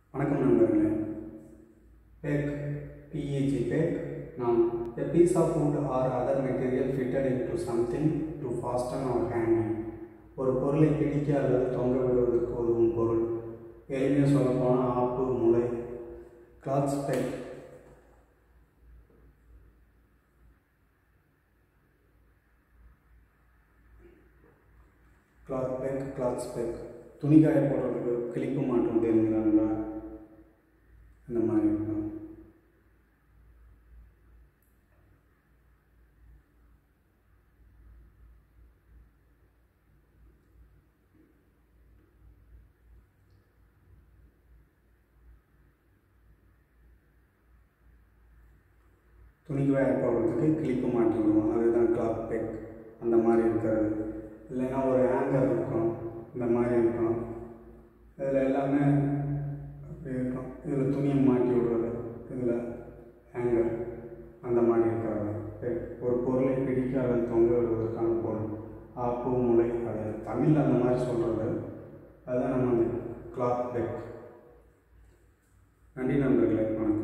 வணக்கம் நண்பர்களே peg PEG peg நாம் a piece of wood or other material fitted into something to fasten or hanging ஒரு பொருளை பிடிக்க அல்லது தொங்க விடுவதற்கு உதவும் பொருள் எளிமையாக சொல்லப்போனால் ஆப்பு முளை clothes peg cloth peg clothes peg துணி காய போடுறதுக்கு கிளிப்பு மாட்டும் தெரிஞ்சுக்கலாங்களா இந்த மாதிரி இருக்கும் துணி காய போடுறதுக்கு கிளிப்பு மாட்டி விடுவோம் அதுதான் கிளாத் பேக் அந்த மாதிரி இருக்கிறது இல்லைன்னா ஒரு ஹேங்கர் இருக்கும் இந்த மாதிரி இருக்கும் இதில் எல்லாமே அப்படி இருக்கும் இதில் துணியை மாட்டி விடுறது இதில் ஹேங்கர் அந்த மாதிரி இருக்கிறது பேக். ஒரு பொருளை பிடிக்க அல்லது தொங்க விடுவதற்கான பொருள் ஆப்பு முளை அது தமிழில் அந்த மாதிரி சொல்கிறது அதுதான் நம்ம அந்த கிளாத் பேக் நன்றி நண்பர்களே வணக்கம்